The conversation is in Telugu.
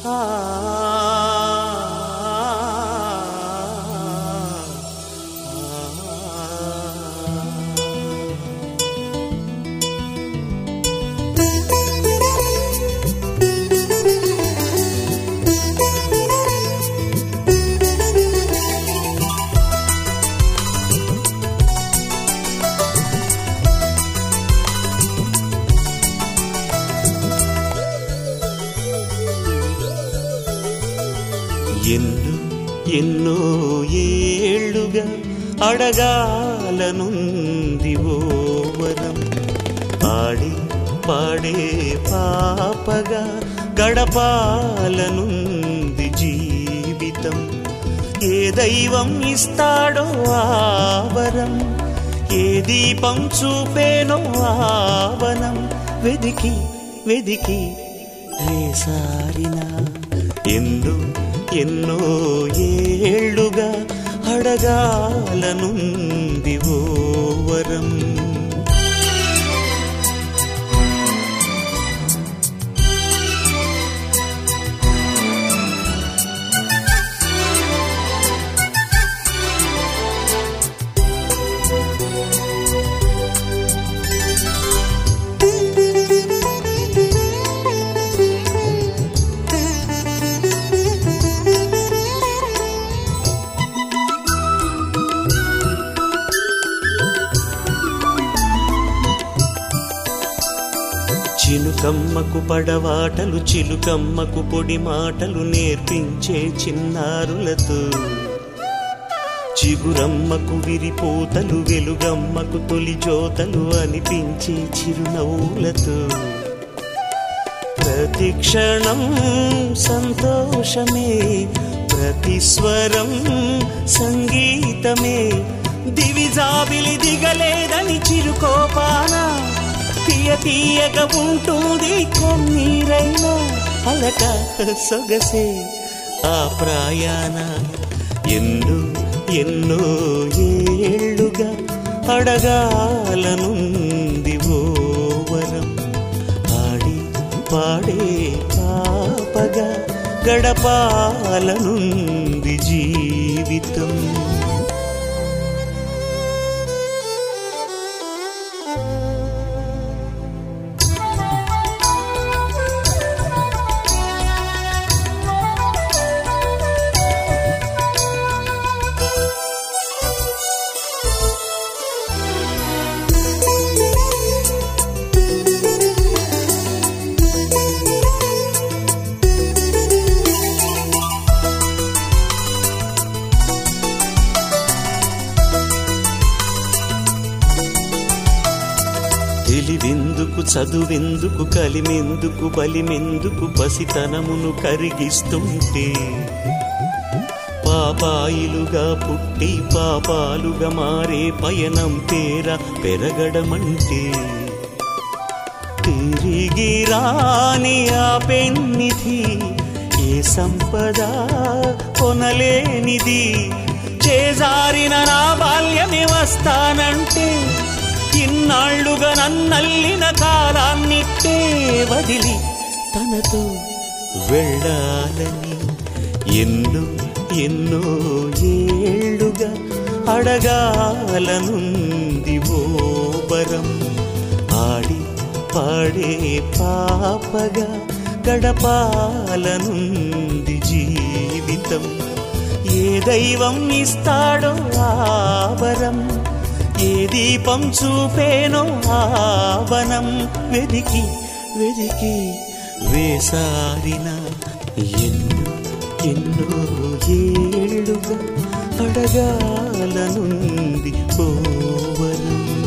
ఆ ఎన్నో ఎన్నో ఏళ్ళుగా అడగాలనుంది ఓ వరం ఆడి పాడే పాపగా గడపాలనుంది జీవితం ఏ దైవం ఇస్తాడో ఆవరం ఏ దీపం చూపేనో ఆవనం వెదికి వెదికి వేసారిన ఎన్నో ఎన్నో ఏళ్ళుగా అడగాలనుంది ఓ వరం చిలుకమ్మకు పడవాటలు చిలుకమ్మకు పొడి మాటలు నేర్పించే చిన్నారులతో చిగురమ్మకు విరిపోతలు వెలుగమ్మకు తొలి జోతలు అనిపించే చిరునవ్వులతో ప్రతి క్షణం సంతోషమే ప్రతి స్వరం సంగీతమే దివిజాబిలి దిగలేదని చిరుకోపాన తీయ తీయగా ఉంటుంది కన్నీరైనా అలక సొగసే ఆ ప్రయాణ ఎన్నో ఎన్నో ఏళ్ళుగా అడగాలనుంది ఓ వరం ఆడి పాడే పాపగా గడపాలనుంది జీవితం తెలివెందుకు చదువెందుకు కలిమెందుకు బలిమెందుకు పసితనమును కరిగిస్తుంటే పాపాయిలుగా పుట్టి పాపాలుగా మారే పయనం పేర పెరగడమంటే తిరిగి రాని ఆ పెన్నిధి ఏ సంపద కొనలేనిది చేజారిన నా బాల్యమే వస్తానంటే ఇన్నాళ్లుగా నన్నల్లిన కాలాన్నిట్టే వదిలి తనతో వెళ్ళాలని ఎన్నో ఎన్నో ఏళ్ళుగా అడగాలనుంది ఓ వరం ఆడి పాడే పాపగా గడపాలనుంది జీవితం ఏ దైవం ఇస్తాడో ఆవరం ఏ దీపం చూపేనో ఆవనం వెదికి వెదికి వేసారిన ఎన్నో ఎన్నో ఏళ్ళుగా అడగాలనుంది ఓ వరం